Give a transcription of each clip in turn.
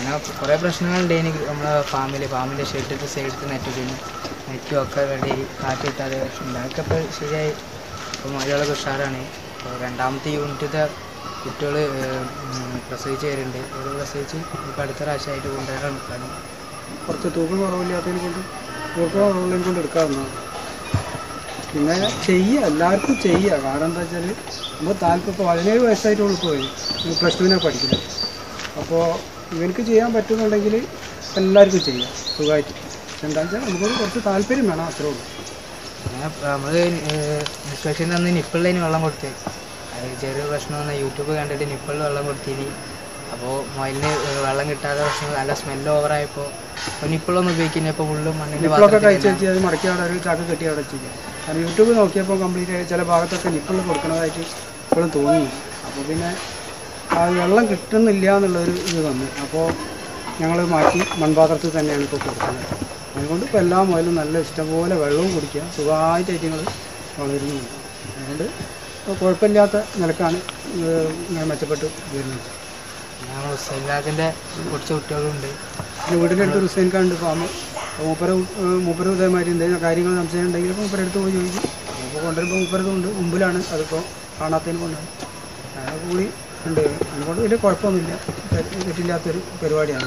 പിന്നെ കുറേ പ്രശ്നങ്ങളുണ്ട് എനിക്ക് നമ്മളെ ഫാമിൽ ഫാമിൻ്റെ ഷെഡിൻ്റെ സൈഡിൽ നെറ്റിന് നെറ്റും ഒക്കെ വേണ്ടി കാറ്റ് കിട്ടാതെ ഉണ്ട് അതൊക്കെ ഇപ്പോൾ ശരിയായി ഇപ്പോൾ മലയാളമൊക്കെ ഉഷാറാണ് ഇപ്പോൾ രണ്ടാമത്തെ യൂണിറ്റത്തെ കുട്ടികൾ പ്രസവിച്ച് വരുന്നുണ്ട് ഒരു പ്രസവിച്ച് ഇപ്പോൾ അടുത്ത പ്രാവശ്യമായിട്ട് കൊണ്ടുവരാൻ നിൽക്കുകയാണ് കുറച്ച് തൂക്കം കുറവില്ലാത്തതിനെ കൊണ്ട് തൂക്കം കുറവുള്ളതിനെ കൊണ്ട് എടുക്കാവുന്നതാണ് പിന്നെ ചെയ്യുക എല്ലാവർക്കും ചെയ്യുക കാരണം എന്താ വെച്ചാൽ നമ്മൾ താല്പര്യം ഇപ്പോൾ പതിനേഴ് വയസ്സായിട്ടുള്ളൂ പോയി പ്ലസ് ടുവിനാണ് പഠിക്കുന്നത് അപ്പോൾ ഇവർക്ക് ചെയ്യാൻ പറ്റുന്നുണ്ടെങ്കിൽ എല്ലാവർക്കും ചെയ്യാം സുഖമായിട്ട് പക്ഷെ എന്താ വെച്ചാൽ നമുക്കൊരു കുറച്ച് താല്പര്യം വേണം അത്രേ ഉള്ളൂ പിന്നെ നമ്മൾ നിഷ്പക്ഷന് അന്ന് നിപ്പിളിന് വെള്ളം കൊടുത്ത് അത് ചെറിയ പ്രശ്നം വന്നാൽ യൂട്യൂബ് കണ്ടിട്ട് നിപ്പിളിൽ വെള്ളം കൊടുത്തിനി അപ്പോൾ മുയലിന് വെള്ളം കിട്ടാതെ പ്രശ്നം നല്ല സ്മെല്ല് ഓവറായപ്പോൾ അപ്പോൾ നിപ്പിളൊന്നും ഉപയോഗിക്കുന്ന ഇപ്പോൾ ഫുള്ളും മണ്ണിൻ്റെ നിപ്പിളൊക്കെ കഴിച്ച് പാത്രത്തിൽ വെച്ച് അത് മടക്കി അവിടെ ഒരു ചാക്ക് കെട്ടി അവിടെ ചെയ്യാം കാരണം യൂട്യൂബ് നോക്കിയപ്പോൾ കംപ്ലീറ്റ് ചില ഭാഗത്തൊക്കെ നിപ്പിളിൽ കൊടുക്കുന്നതായിട്ട് ഇപ്പോഴും തോന്നി അപ്പോൾ പിന്നെ ആ വെള്ളം കിട്ടുന്നില്ല എന്നുള്ളൊരു ഇത് വന്നു അപ്പോൾ ഞങ്ങൾ മാറ്റി മൺപാത്രത്തിൽ തന്നെയാണ് ഇപ്പോൾ കൊടുക്കുന്നത് അതുകൊണ്ട് ഇപ്പോൾ എല്ലാ മുതലും നല്ല ഇഷ്ടംപോലെ വെള്ളവും കുടിക്കുക സുഖമായിട്ട് ഐറ്റങ്ങൾ വളരുന്നുണ്ട് അതുകൊണ്ട് ഇപ്പോൾ കുഴപ്പമില്ലാത്ത നിലക്കാണ് ഇത് ഇങ്ങനെ മെച്ചപ്പെട്ട് വരുന്നത് ഞാൻ ഹുസൈൻലാഖിൻ്റെ കുറച്ച് കുട്ടികളുണ്ട് പിന്നെ വീടിൻ്റെ അടുത്ത് ഹുസൈൻ ഖാണ്ട് ഫാം മൂപ്പര മൂപ്പര ഇതേമാതിരി എന്തെങ്കിലും കാര്യങ്ങൾ സംശയം ഉണ്ടെങ്കിൽ മൂപ്പര അടുത്ത് പോയി ചോദിക്കും അപ്പോൾ കൊണ്ടുവരുമ്പോൾ മൂപ്പരതുണ്ട് മുമ്പിലാണ് അതിപ്പോൾ കാണാത്തതിന് കൊണ്ടാണ് അങ്ങനെ കൂടി ഉണ്ട് അതുകൊണ്ട് വലിയ കുഴപ്പമൊന്നുമില്ല തെറ്റ് തെറ്റില്ലാത്തൊരു പരിപാടിയാണ്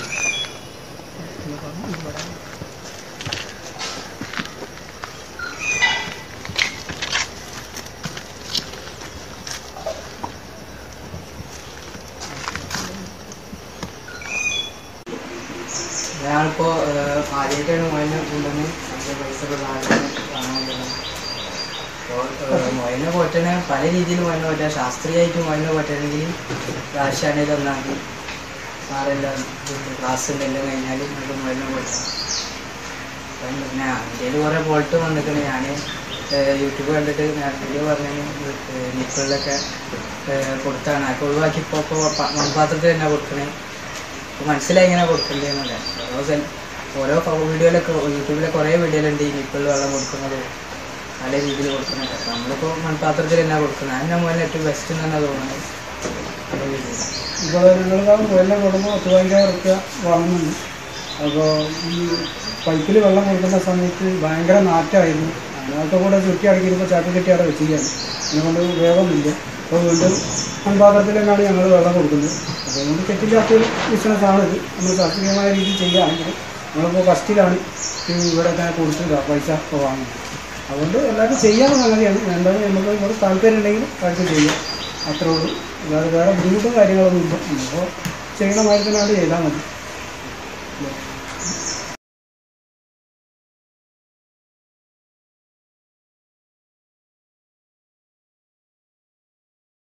ഞാനിപ്പോൾ ആദ്യമായിട്ടാണ് മുയലിനെ കൊണ്ടുവന്ന് അതിൻ്റെ പൈസ ഒക്കെ നാട്ടിൽ വാങ്ങാൻ പോകുന്നത് അപ്പോൾ മുയലിനെ പോറ്റണ പല രീതിയിൽ മുയലിനെ പോറ്റാം ശാസ്ത്രീയമായിട്ട് മുയലിനെ പോറ്റണമെങ്കിൽ രാശിയാണെങ്കിൽ ഒന്നാണ് സാറെല്ലാം ക്ലാസ് ഉണ്ടെല്ലാം കഴിഞ്ഞാൽ നമുക്ക് മുയലിനെ പോറ്റാം അപ്പം പിന്നെ എൻ്റെ കുറേ ബോൾട്ട് വന്നിട്ടുണ്ട് ഞാൻ യൂട്യൂബ് കണ്ടിട്ട് ഞാൻ വീഡിയോ പറഞ്ഞു നിപ്പിളിലൊക്കെ കൊടുത്താണ് അതൊക്കെ ഒഴിവാക്കി ഇപ്പോൾ ഇപ്പോൾ മൺപാത്രത്തിൽ തന്നെ കൊടുക്കണേ അപ്പോൾ മനസ്സിലായി എങ്ങനെ കൊടുക്കണ്ടേന്നല്ല ഓരോ സ്ഥലം ഓരോ വീഡിയോയിലൊക്കെ യൂട്യൂബിലെ കുറേ വീഡിയോയിലുണ്ട് ഈ നിപ്പിൾ വെള്ളം കൊടുക്കുന്നത് പല രീതിയിൽ കൊടുക്കുന്നത് അപ്പോൾ നമ്മളിപ്പോൾ മൺപാത്രത്തിൽ തന്നെ കൊടുക്കുന്നത് അതിന് നമ്മൾ ഏറ്റവും ബെസ്റ്റ് എന്ന് തന്നെ തോന്നുന്നത് പല രീതിയിൽ ഇപ്പോൾ നിങ്ങൾ വെള്ളം കൊടുക്കുമ്പോൾ പത്ത് പതിനായിരം റുപ്യ വാങ്ങുന്നുണ്ട് അപ്പോൾ ഈ പൈപ്പിൽ വെള്ളം കൊടുക്കുന്ന സമയത്ത് ഭയങ്കര നാറ്റമായിരുന്നു അതിനകത്ത് കൂടെ ചുറ്റി അടക്കിയിരുമ്പോൾ ചാക്ക് കെട്ടി അവിടെ വെച്ചിരിക്കുകയാണ് അതുകൊണ്ട് ഉപയോഗമൊന്നുമില്ല അപ്പോൾ വീണ്ടും മൺപാത്രത്തിൽ തന്നെയാണ് ഞങ്ങൾ വെള്ളം കൊടുക്കുന്നത് അപ്പോൾ അതുകൊണ്ട് തെറ്റില്ലാത്തൊരു ബിസിനസ്സാണ് ഇത് നമ്മൾ ശാസ്ത്രീയമായ രീതിയിൽ ചെയ്യുകയാണെങ്കിൽ നമ്മളിപ്പോൾ ഫസ്റ്റിലാണ് ഈ ഇവിടെ തന്നെ കൊടുത്തില്ല പൈസ ഇപ്പോൾ വാങ്ങുന്നത് അതുകൊണ്ട് എല്ലാവർക്കും ചെയ്യാവുന്ന സംഗതിയാണ് വേണ്ടത് നമുക്ക് ഇവിടെ താല്പര്യം ഉണ്ടെങ്കിൽ കാര്യം ചെയ്യാം അത്രേ ഉള്ളൂ അല്ലാതെ വേറെ ബുദ്ധിമുട്ടും കാര്യങ്ങളൊന്നും ഇല്ല അപ്പോൾ ചെയ്യണ മാതിരി തന്നെ അവിടെ ചെയ്താൽ മതി